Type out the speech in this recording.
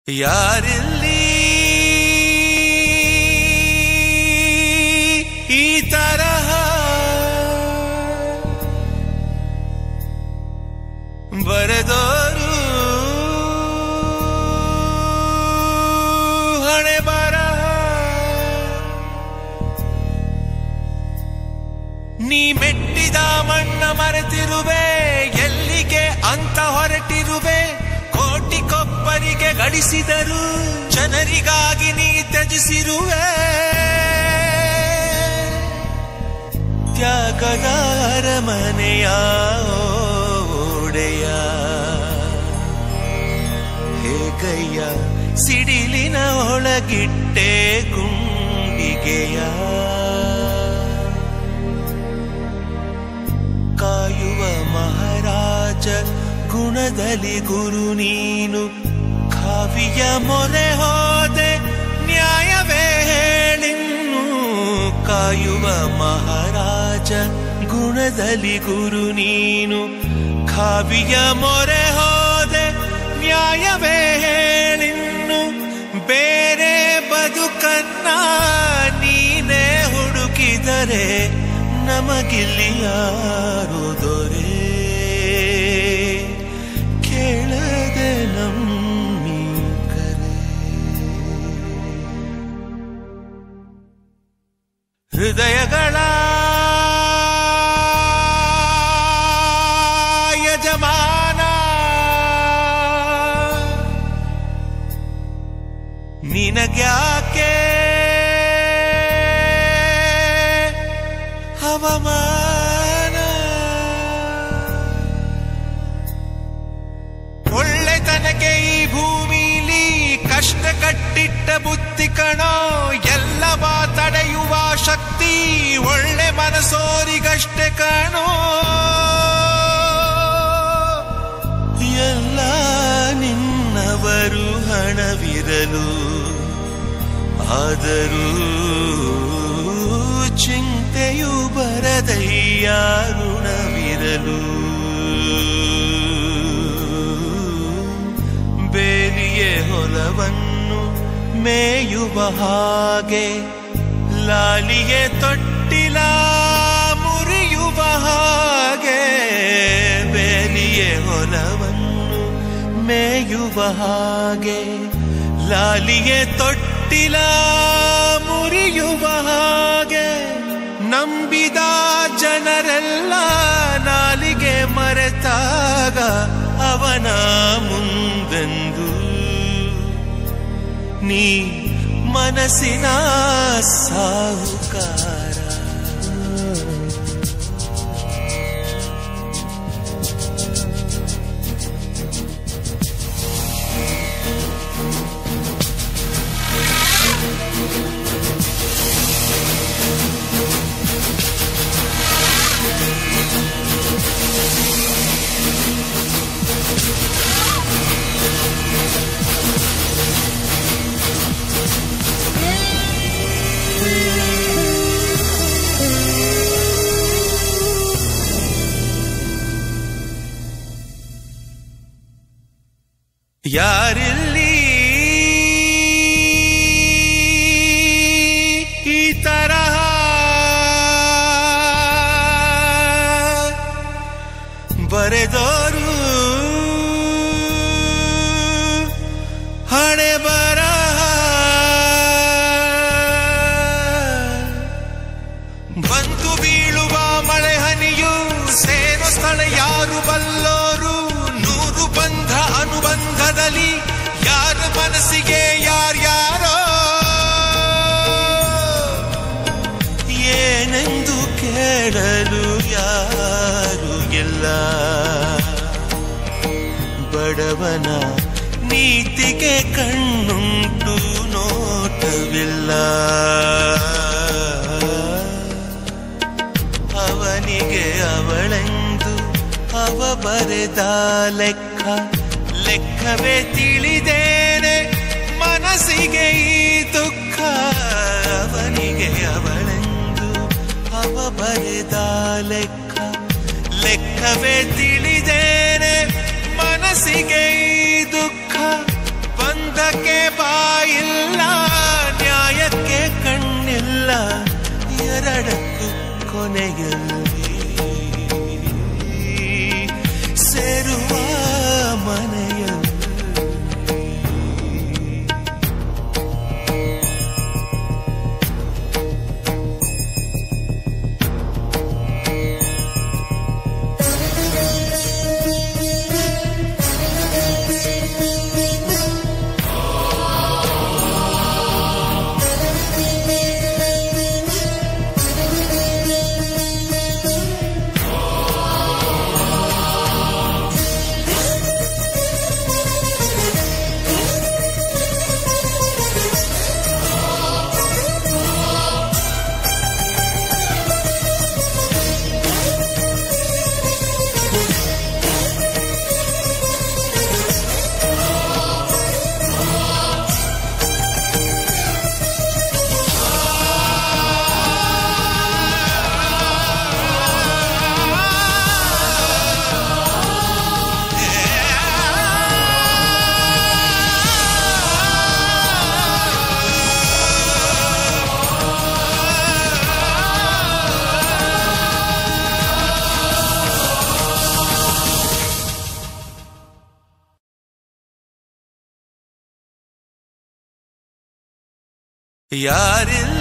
ಯಾರಿಲ್ಲಿ ಈ ತರಹ ಬರೆದೋರು ಹಣೆ ಬರಹ ನೀ ಮೆಟ್ಟಿದ ಮಣ್ಣ ಮರೆತಿರುವೆ ಎಲ್ಲಿಗೆ ಅಂತ ಹೊರಟಿರುವೆ ಕೋಟಿ ಕೊಪ್ಪರಿಗೆ ಗಳಿಸಿದರು ಜನರಿಗಾಗಿ ನೀ ತ್ಯಜಿಸಿರುವೆ ತ್ಯಾಗದ ಅರಮನೆಯ ಓಡೆಯ ಹೇಗಯ್ಯ ಸಿಡಿಲಿನ ಒಳಗಿಟ್ಟೆ ಗುಂಡಿಗೆಯ ಕಾಯುವ ಮಹಾರಾಜ ಗುಣದಲ್ಲಿ ಗುರು ನೀನು ಕಾವಿಯ ಮೊರೆ ಹೋದೆ ನ್ಯಾಯವೇ ಹೇಳಿನ್ನು ಕಾಯುವ ಮಹಾರಾಜ ಗುಣದಲ್ಲಿ ಗುರು ನೀನು ಕಾವಿಯ ಮೊರೆ ಹೋದೆ ನ್ಯಾಯವೇ ಹೇಳಿನ್ನು ಬೇರೆ ಬದುಕನ್ನ ನೀನೇ ಹುಡುಕಿದರೆ ನಮಗಿಲ್ಲಿ ಯಾರು ದೊರೆ ಕೇಳದೆ ನಮ್ಮಿ ಕರೆ ಹೃದಯಗಳ ಯಜಮಾನ ನಿನಗ್ಯಾಕೆ ಹವಾಮಾನ ಒಳ್ಳೆತನಕ್ಕೆ ಈ ಭೂಮಿಲಿ ಕಷ್ಟ ಕಟ್ಟಿಟ್ಟ ಬುದ್ಧಿ ಕಣೋ ಎಲ್ಲವ ತಡೆಯುವ ಶಕ್ತಿ ಒಳ್ಳೆ ಮನಸೋರಿಗಷ್ಟೇ ಕಣೋ ಎಲ್ಲ ನಿನ್ನವರು ಹಣವಿರಲು ಆದರೂ ಚಿಂತೆಯು ಬರದಯ್ಯ ಋಣವಿರಲು ಬೇಲಿಯೇ ಹೊಲವನ್ನು ಮೇಯುವ ಹಾಗೆ ಲಾಲಿಗೆ ತೊಟ್ಟಿಲ ಮುರಿಯುವ ಹಾಗೆ ಬೇಲಿಯೇ ಹೊಲವನ್ನು ಮೇಯುವ ಹಾಗೆ ಲಾಲಿಗೆ ತೊಟ್ಟಿಲ ಮುರಿಯುವ ಹಾಗೆ ನಂಬಿದ ಜನರೆಲ್ಲ ನಾಲಿಗೆ ಮರೆತಾಗ ಅವನ ಮುಂದೆಂದು ನೀ ಮನಸ್ಸಿನ ಸಾಹುಕಾರ ಯಾರಿಲ್ಲಿ ಈ ತರಹ ಬರೆದೋರು ಹಣೆ ಬರಹ ಬಂದು ಬೀಳುವ ಮಳೆ ಹನಿಯು ಸೇರೋ ಸ್ಥಳ ಯಾರು ಬಲ್ಲೋರು ನೂರು ಬಂಧ ಅನುಬಂಧದಲ್ಲಿ ಯಾರ ಮನಸ್ಸಿಗೆ ಯಾರ್ಯಾರೋ ಏನೆಂದು ಕೇಳಲು ಯಾರು ಇಲ್ಲ ಬಡವನ ನೀತಿಗೆ ಕಣ್ಣುಂಟು ನೋಟವಿಲ್ಲ ಅವನಿಗೆ ಅವಳೆಂದು ಅವ ಬರೆದ ಲೆಕ್ಕ ಲೆಕ್ಕವೇ ತಿಳಿದೇನೆ ಮನಸ್ಸಿಗೆ ಈ ದುಃಖ ಅವನಿಗೆ ಅವಳೆಂದು ಅವ ಬರೆದ ಲೆಕ್ಕ ಲೆಕ್ಕವೇ ತಿಳಿದೇನೆ ಮನಸ್ಸಿಗೆ ಈ ದುಃಖ ಬಂದ ಅಂದಕ್ಕೆ ಬಾಯಿಲ್ಲ ನ್ಯಾಯಕ್ಕೆ ಕಣ್ಣಿಲ್ಲ ಎರಡಕ್ಕೂ ಕೊನೆಯಲ್ಲಿ ಸೇರುವ ಮನೆಯಲ್ಲಿ ಯಾರಿಲ್ಲ